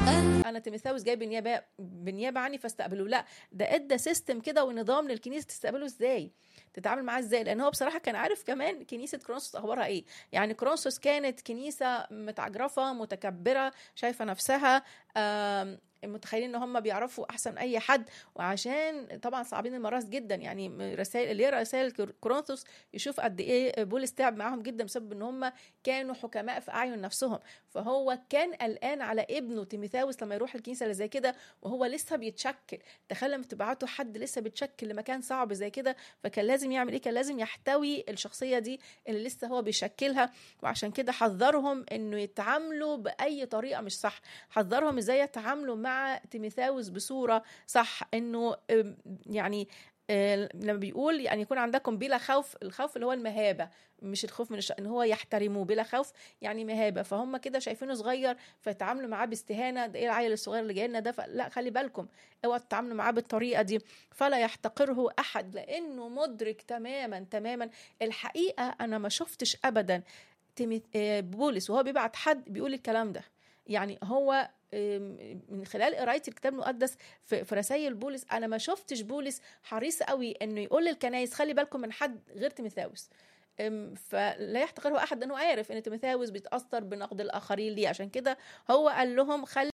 انا تيموثاوس جاي بالنيابه بالنيابه عني فاستقبلوه لا ده ادى سيستم كده ونظام للكنيسه تستقبله ازاي تتعامل معاه ازاي لان هو بصراحه كان عارف كمان كنيسه كرونسوس اخبارها ايه يعني كرونسوس كانت كنيسه متعجرفه متكبره شايفه نفسها آم، متخيلين ان هم بيعرفوا احسن اي حد وعشان طبعا صعبين المراس جدا يعني رسائل اللي يقرا رسائل كورنثوس يشوف قد ايه بولس تعب معاهم جدا بسبب ان هم كانوا حكماء في اعين نفسهم فهو كان قلقان على ابنه تيموثاوس لما يروح الكنيسه اللي زي كده وهو لسه بيتشكل تخيل لما تبعته حد لسه بيتشكل لمكان صعب زي كده فكان لازم يعمل ايه كان لازم يحتوي الشخصيه دي اللي لسه هو بيشكلها وعشان كده حذرهم انه يتعاملوا باي طريقه مش صح حذرهم ازاي يتعاملوا مع تيموثاوس بصوره صح انه أم، يعني آه، لما بيقول يعني يكون عندكم بلا خوف الخوف اللي هو المهابه مش الخوف من الش... ان هو يحترموه بلا خوف يعني مهابه فهم كده شايفينه صغير فيتعاملوا معاه باستهانه ده ايه العيل الصغير اللي جاي لنا ده لا خلي بالكم اوعوا تتعاملوا معاه بالطريقه دي فلا يحتقره احد لانه مدرك تماما تماما الحقيقه انا ما شفتش ابدا تيمي... آه، بولس وهو بيبعت حد بيقول الكلام ده يعني هو آم، من خلال قرايتي الكتاب المقدس في, في رسائل بولس انا ما شفتش بولس حريص قوي انه يقول للكنايس خلي بالكم من حد غير تيموثاوس أم، فلا يحتقره احد لانه عارف ان تيموثاوس بيتاثر بنقد الاخرين ليه عشان كده هو قال لهم خلي